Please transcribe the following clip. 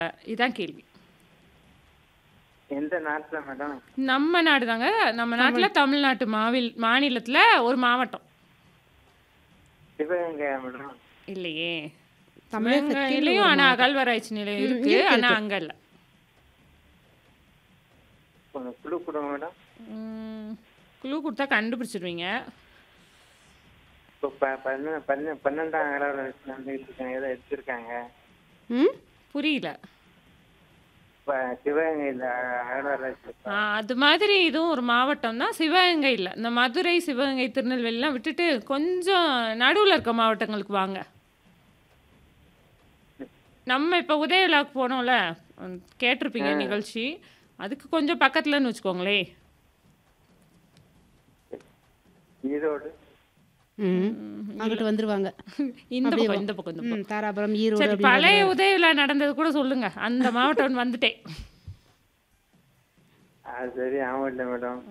இதான் கேள்வி எந்த நாட்டுல மேடம் நம்ம நாடு தாங்க நம்ம நாட்டில் தமிழ்நாட்டு மாவில் மாநிலத்தில் ஒரு மாவட்டம் சிவகங்கையா மேடம் இல்லையே தமிழகத்தில் சிவகங்கையிலையும் ஆனால் அகழ்வாராய்ச்சி நிலையம் இருக்கு ஆனால் அங்கே இல்லை கொஞ்சம் குழு கொடுங்க மேடம் குழு கொடுத்தா கண்டுபிடிச்சிடுவீங்க இப்போ ப- பன்ன பன்ன பன்னெண்டாம் அகலாவராய்ச்சி நடந்துகிட்டு இருக்காங்க ஏதோ எடுத்திருக்காங்க ம் புரியல இப்போ சிவகங்கையில் அகலாவராய்ச்சி ஆ, அது மாதிரி இதுவும் ஒரு மாவட்டம் தான் சிவகங்கை இல்லை இந்த மதுரை சிவகங்கை திருநெல்வேலிலாம் விட்டுட்டு கொஞ்சம் நடுவில் இருக்க மாவட்டங்களுக்கு வாங்க நம்ம இப்போ உதயவிழாக்கு போனோம்ல உம், கேட்டிருப்பீங்க நிகழ்ச்சி அதுக்கு கொஞ்சம் பக்கத்துலன்னு வச்சுக்கோங்களே ஈரோடு ம் அங்கிட்டு வந்துருவாங்க இந்த பக்கம் இந்த பக்கம் இந்த பக்கம் ம் தாராபுரம் ஈரோடு சரி அப்படி பழைய உதயவிழா நடந்தது கூட சொல்லுங்க அந்த மாவட்டம் வந்துட்டேன் அது சரி ஆமாம் இல்லை மேடம்